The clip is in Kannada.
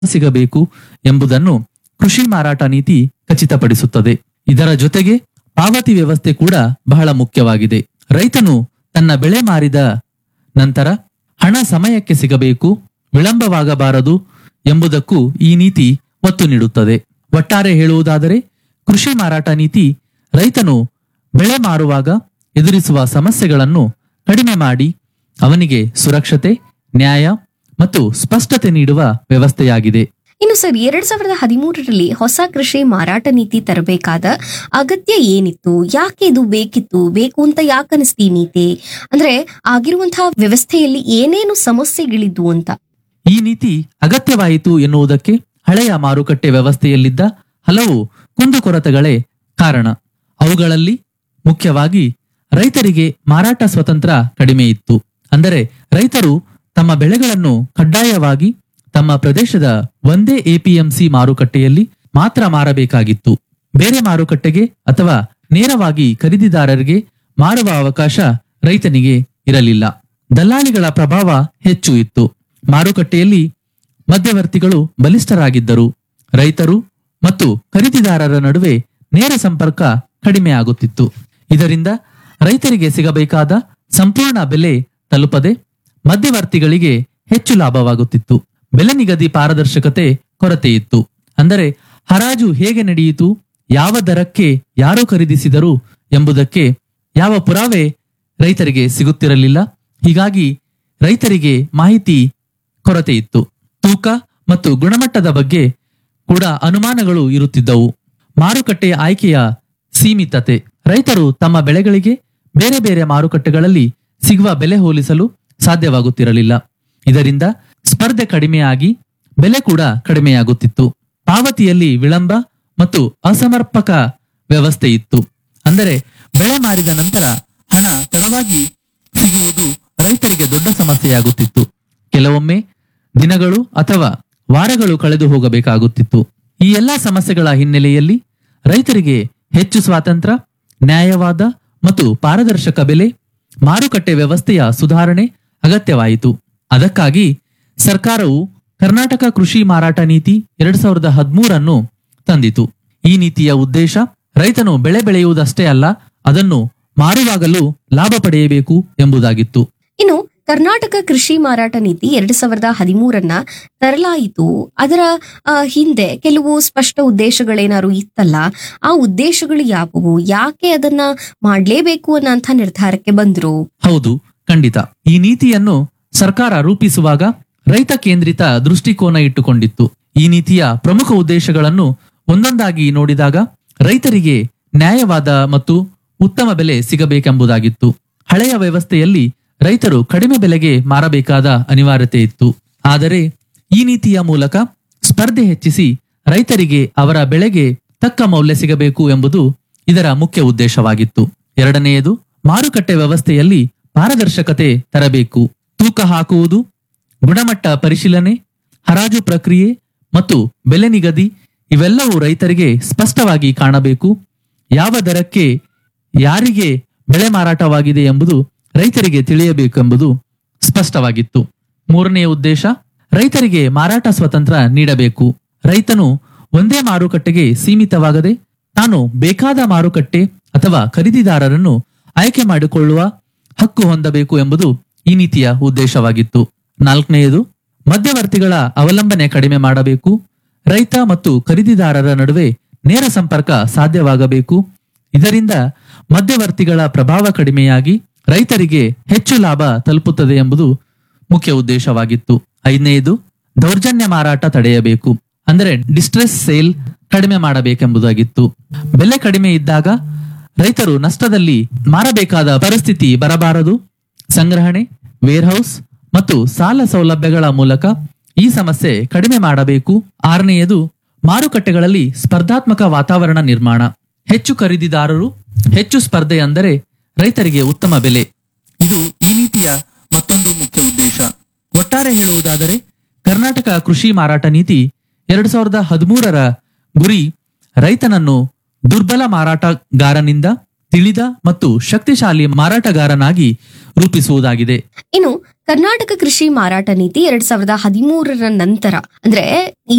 ಸಿಗಬೇಕು ಎಂಬುದನ್ನು ಕೃಷಿ ಮಾರಾಟ ನೀತಿ ಖಚಿತಪಡಿಸುತ್ತದೆ ಇದರ ಜೊತೆಗೆ ಪಾವತಿ ವ್ಯವಸ್ಥೆ ಕೂಡ ಬಹಳ ಮುಖ್ಯವಾಗಿದೆ ರೈತನು ತನ್ನ ಬೆಳೆ ಮಾರಿದ ನಂತರ ಹಣ ಸಮಯಕ್ಕೆ ಸಿಗಬೇಕು ವಿಳಂಬವಾಗಬಾರದು ಎಂಬುದಕ್ಕೂ ಈ ನೀತಿ ಒತ್ತು ನೀಡುತ್ತದೆ ಒಟ್ಟಾರೆ ಹೇಳುವುದಾದರೆ ಕೃಷಿ ಮಾರಾಟ ನೀತಿ ರೈತನು ಬೆಳೆ ಮಾರುವಾಗ ಎದುರಿಸುವ ಸಮಸ್ಯೆಗಳನ್ನು ಕಡಿಮೆ ಮಾಡಿ ಅವನಿಗೆ ಸುರಕ್ಷತೆ ನ್ಯಾಯ ಮತ್ತು ಸ್ಪಷ್ಟತೆ ನೀಡುವ ವ್ಯವಸ್ಥೆಯಾಗಿದೆ ಇನ್ನು ಸರ್ ಎರಡ್ ಸಾವಿರದ ಹದಿಮೂರರಲ್ಲಿ ಹೊಸ ಕೃಷಿ ಮಾರಾಟ ನೀತಿ ತರಬೇಕಾದ ಅಗತ್ಯ ಏನಿತ್ತು ಯಾಕೆ ಇದು ಬೇಕಿತ್ತು ಬೇಕು ಅಂತ ಯಾಕೆ ಅನಿಸ್ತು ಈ ನೀತಿ ಅಂದ್ರೆ ಆಗಿರುವಂತಹ ವ್ಯವಸ್ಥೆಯಲ್ಲಿ ಏನೇನು ಸಮಸ್ಯೆಗಳಿದ್ವು ಅಂತ ಈ ನೀತಿ ಅಗತ್ಯವಾಯಿತು ಎನ್ನುವುದಕ್ಕೆ ಹಳೆಯ ಮಾರುಕಟ್ಟೆ ವ್ಯವಸ್ಥೆಯಲ್ಲಿದ್ದ ಹಲವು ಕುಂದುಕೊರತೆಗಳೇ ಕಾರಣ ಅವುಗಳಲ್ಲಿ ಮುಖ್ಯವಾಗಿ ರೈತರಿಗೆ ಮಾರಾಟ ಸ್ವತಂತ್ರ ಕಡಿಮೆ ಇತ್ತು ಅಂದರೆ ರೈತರು ತಮ್ಮ ಬೆಳೆಗಳನ್ನು ಕಡ್ಡಾಯವಾಗಿ ತಮ್ಮ ಪ್ರದೇಶದ ಒಂದೇ ಎಪಿಎಂಸಿ ಮಾರುಕಟ್ಟೆಯಲ್ಲಿ ಮಾತ್ರ ಮಾರಬೇಕಾಗಿತ್ತು ಬೇರೆ ಮಾರುಕಟ್ಟೆಗೆ ಅಥವಾ ನೇರವಾಗಿ ಖರೀದಿದಾರರಿಗೆ ಮಾರುವ ಅವಕಾಶ ರೈತನಿಗೆ ಇರಲಿಲ್ಲ ದಲ್ಲಾಳಿಗಳ ಪ್ರಭಾವ ಹೆಚ್ಚು ಇತ್ತು ಮಾರುಕಟ್ಟೆಯಲ್ಲಿ ಮಧ್ಯವರ್ತಿಗಳು ಬಲಿಷ್ಠರಾಗಿದ್ದರು ರೈತರು ಮತ್ತು ಖರೀದಿದಾರರ ನಡುವೆ ನೇರ ಸಂಪರ್ಕ ಕಡಿಮೆ ಆಗುತ್ತಿತ್ತು ಇದರಿಂದ ರೈತರಿಗೆ ಸಿಗಬೇಕಾದ ಸಂಪೂರ್ಣ ಬೆಲೆ ತಲುಪದೆ ಮಧ್ಯವರ್ತಿಗಳಿಗೆ ಹೆಚ್ಚು ಲಾಭವಾಗುತ್ತಿತ್ತು ಬೆಲೆ ನಿಗದಿ ಪಾರದರ್ಶಕತೆ ಕೊರತೆ ಇತ್ತು ಅಂದರೆ ಹರಾಜು ಹೇಗೆ ನಡೆಯಿತು ಯಾವ ದರಕ್ಕೆ ಯಾರು ಖರೀದಿಸಿದರು ಎಂಬುದಕ್ಕೆ ಯಾವ ಪುರಾವೆ ರೈತರಿಗೆ ಸಿಗುತ್ತಿರಲಿಲ್ಲ ಹೀಗಾಗಿ ರೈತರಿಗೆ ಮಾಹಿತಿ ಕೊರತೆ ಇತ್ತು ತೂಕ ಮತ್ತು ಗುಣಮಟ್ಟದ ಬಗ್ಗೆ ಕೂಡ ಅನುಮಾನಗಳು ಇರುತ್ತಿದ್ದವು ಮಾರುಕಟ್ಟೆಯ ಆಯ್ಕೆಯ ಸೀಮಿತತೆ ರೈತರು ತಮ್ಮ ಬೆಳೆಗಳಿಗೆ ಬೇರೆ ಬೇರೆ ಮಾರುಕಟ್ಟೆಗಳಲ್ಲಿ ಸಿಗುವ ಬೆಲೆ ಹೋಲಿಸಲು ಸಾಧ್ಯವಾಗುತ್ತಿರಲಿಲ್ಲ ಇದರಿಂದ ಸ್ಪರ್ಧೆ ಕಡಿಮೆಯಾಗಿ ಬೆಲೆ ಕೂಡ ಕಡಿಮೆಯಾಗುತ್ತಿತ್ತು ಪಾವತಿಯಲ್ಲಿ ವಿಳಂಬ ಮತ್ತು ಅಸಮರ್ಪಕ ವ್ಯವಸ್ಥೆ ಇತ್ತು ಅಂದರೆ ಬೆಳೆ ಮಾರಿದ ನಂತರ ಹಣ ತಡವಾಗಿ ಸಿಗುವುದು ರೈತರಿಗೆ ದೊಡ್ಡ ಸಮಸ್ಯೆಯಾಗುತ್ತಿತ್ತು ಕೆಲವೊಮ್ಮೆ ದಿನಗಳು ಅಥವಾ ವಾರಗಳು ಕಳೆದು ಹೋಗಬೇಕಾಗುತ್ತಿತ್ತು ಈ ಎಲ್ಲಾ ಸಮಸ್ಯೆಗಳ ಹಿನ್ನೆಲೆಯಲ್ಲಿ ರೈತರಿಗೆ ಹೆಚ್ಚು ಸ್ವಾತಂತ್ರ್ಯ ನ್ಯಾಯವಾದ ಮತ್ತು ಪಾರದರ್ಶಕ ಬೆಲೆ ಮಾರುಕಟ್ಟೆ ವ್ಯವಸ್ಥೆಯ ಸುಧಾರಣೆ ಅಗತ್ಯವಾಯಿತು ಅದಕ್ಕಾಗಿ ಸರ್ಕಾರವು ಕರ್ನಾಟಕ ಕೃಷಿ ಮಾರಾಟ ನೀತಿ ಎರಡ್ ಸಾವಿರದ ಹದಿಮೂರನ್ನು ತಂದಿತು ಈ ನೀತಿಯ ಉದ್ದೇಶ ರೈತನು ಬೆಳೆ ಬೆಳೆಯುವುದಷ್ಟೇ ಅಲ್ಲ ಅದನ್ನು ಮಾರುವಾಗಲೂ ಲಾಭ ಪಡೆಯಬೇಕು ಎಂಬುದಾಗಿತ್ತು ಇನ್ನು ಕರ್ನಾಟಕ ಕೃಷಿ ಮಾರಾಟ ನೀತಿ ಎರಡ್ ಸಾವಿರದ ಹದಿಮೂರನ್ನ ತರಲಾಯಿತು ಅದರ ಆ, ಹಿಂದೆ ಕೆಲವು ಸ್ಪಷ್ಟ ಉದ್ದೇಶಗಳೇನಾದ್ರು ಇತ್ತಲ್ಲ ಆ ಉದ್ದೇಶಗಳು ಯಾವುವು ಯಾಕೆ ಅದನ್ನ ಮಾಡ್ಲೇಬೇಕು ಅನ್ನೋಂಥ ನಿರ್ಧಾರಕ್ಕೆ ಬಂದ್ರು ಹೌದು ಖಂಡಿತ ಈ ನೀತಿಯನ್ನು ಸರ್ಕಾರ ರೂಪಿಸುವಾಗ ರೈತ ಕೇಂದ್ರಿತ ದೃಷ್ಟಿಕೋನ ಇಟ್ಟುಕೊಂಡಿತ್ತು ಈ ನೀತಿಯ ಪ್ರಮುಖ ಉದ್ದೇಶಗಳನ್ನು ಒಂದೊಂದಾಗಿ ನೋಡಿದಾಗ ರೈತರಿಗೆ ನ್ಯಾಯವಾದ ಮತ್ತು ಉತ್ತಮ ಬೆಲೆ ಸಿಗಬೇಕೆಂಬುದಾಗಿತ್ತು ಹಳೆಯ ವ್ಯವಸ್ಥೆಯಲ್ಲಿ ರೈತರು ಕಡಿಮೆ ಬೆಲೆಗೆ ಮಾರಬೇಕಾದ ಅನಿವಾರ್ಯತೆ ಇತ್ತು ಆದರೆ ಈ ನೀತಿಯ ಮೂಲಕ ಸ್ಪರ್ಧೆ ಹೆಚ್ಚಿಸಿ ರೈತರಿಗೆ ಅವರ ಬೆಳೆಗೆ ತಕ್ಕ ಮೌಲ್ಯ ಸಿಗಬೇಕು ಎಂಬುದು ಇದರ ಮುಖ್ಯ ಉದ್ದೇಶವಾಗಿತ್ತು ಎರಡನೆಯದು ಮಾರುಕಟ್ಟೆ ವ್ಯವಸ್ಥೆಯಲ್ಲಿ ಪಾರದರ್ಶಕತೆ ತರಬೇಕು ತೂಕ ಹಾಕುವುದು ಗುಣಮಟ್ಟ ಪರಿಶೀಲನೆ ಹರಾಜು ಪ್ರಕ್ರಿಯೆ ಮತ್ತು ಬೆಲೆ ನಿಗದಿ ಇವೆಲ್ಲವೂ ರೈತರಿಗೆ ಸ್ಪಷ್ಟವಾಗಿ ಕಾಣಬೇಕು ಯಾವ ದರಕ್ಕೆ ಯಾರಿಗೆ ಬೆಳೆ ಮಾರಾಟವಾಗಿದೆ ಎಂಬುದು ರೈತರಿಗೆ ತಿಳಿಯಬೇಕೆಂಬುದು ಸ್ಪಷ್ಟವಾಗಿತ್ತು ಮೂರನೆಯ ಉದ್ದೇಶ ರೈತರಿಗೆ ಮಾರಾಟ ಸ್ವತಂತ್ರ ನೀಡಬೇಕು ರೈತನು ಒಂದೇ ಮಾರುಕಟ್ಟೆಗೆ ಸೀಮಿತವಾಗದೆ ತಾನು ಬೇಕಾದ ಮಾರುಕಟ್ಟೆ ಅಥವಾ ಖರೀದಿದಾರರನ್ನು ಆಯ್ಕೆ ಮಾಡಿಕೊಳ್ಳುವ ಹಕ್ಕು ಹೊಂದಬೇಕು ಎಂಬುದು ಈ ನೀತಿಯ ಉದ್ದೇಶವಾಗಿತ್ತು ನಾಲ್ಕನೆಯದು ಮಧ್ಯವರ್ತಿಗಳ ಅವಲಂಬನೆ ಕಡಿಮೆ ಮಾಡಬೇಕು ರೈತ ಮತ್ತು ಖರೀದಿದಾರರ ನಡುವೆ ನೇರ ಸಂಪರ್ಕ ಸಾಧ್ಯವಾಗಬೇಕು ಇದರಿಂದ ಮಧ್ಯವರ್ತಿಗಳ ಪ್ರಭಾವ ಕಡಿಮೆಯಾಗಿ ರೈತರಿಗೆ ಹೆಚ್ಚು ಲಾಭ ತಲುಪುತ್ತದೆ ಎಂಬುದು ಮುಖ್ಯ ಉದ್ದೇಶವಾಗಿತ್ತು ಐದನೆಯದು ದೌರ್ಜನ್ಯ ಮಾರಾಟ ತಡೆಯಬೇಕು ಅಂದರೆ ಡಿಸ್ಟ್ರೆಸ್ ಸೇಲ್ ಕಡಿಮೆ ಮಾಡಬೇಕೆಂಬುದಾಗಿತ್ತು ಬೆಲೆ ಕಡಿಮೆ ಇದ್ದಾಗ ರೈತರು ನಷ್ಟದಲ್ಲಿ ಮಾರಬೇಕಾದ ಪರಿಸ್ಥಿತಿ ಬರಬಾರದು ಸಂಗ್ರಹಣೆ ವೇರ್ಹೌಸ್ ಮತ್ತು ಸಾಲ ಸೌಲಭ್ಯಗಳ ಮೂಲಕ ಈ ಸಮಸ್ಯೆ ಕಡಿಮೆ ಮಾಡಬೇಕು ಆರನೆಯದು ಮಾರುಕಟ್ಟೆಗಳಲ್ಲಿ ಸ್ಪರ್ಧಾತ್ಮಕ ವಾತಾವರಣ ನಿರ್ಮಾಣ ಹೆಚ್ಚು ಖರೀದಿದಾರರು ಹೆಚ್ಚು ಸ್ಪರ್ಧೆ ಅಂದರೆ ರೈತರಿಗೆ ಉತ್ತಮ ಬೆಲೆ ಇದು ಈ ನೀತಿಯ ಮತ್ತೊಂದು ಮುಖ್ಯ ಉದ್ದೇಶ ಒಟ್ಟಾರೆ ಹೇಳುವುದಾದರೆ ಕರ್ನಾಟಕ ಕೃಷಿ ಮಾರಾಟ ನೀತಿ ಎರಡ್ ಸಾವಿರದ ಹದಿಮೂರರ ಗುರಿ ರೈತನನ್ನು ದುರ್ಬಲ ಮಾರಾಟಗಾರನಿಂದ ತಿಳಿದ ಮತ್ತು ಶಕ್ತಿಶಾಲಿ ಮಾರಾಟಗಾರನಾಗಿ ರೂಪಿಸುವುದಾಗಿದೆ ಇನ್ನು ಕರ್ನಾಟಕ ಕೃಷಿ ಮಾರಾಟ ನೀತಿ ಎರಡ್ ಸಾವಿರದ ಹದಿಮೂರರ ನಂತರ ಅಂದ್ರೆ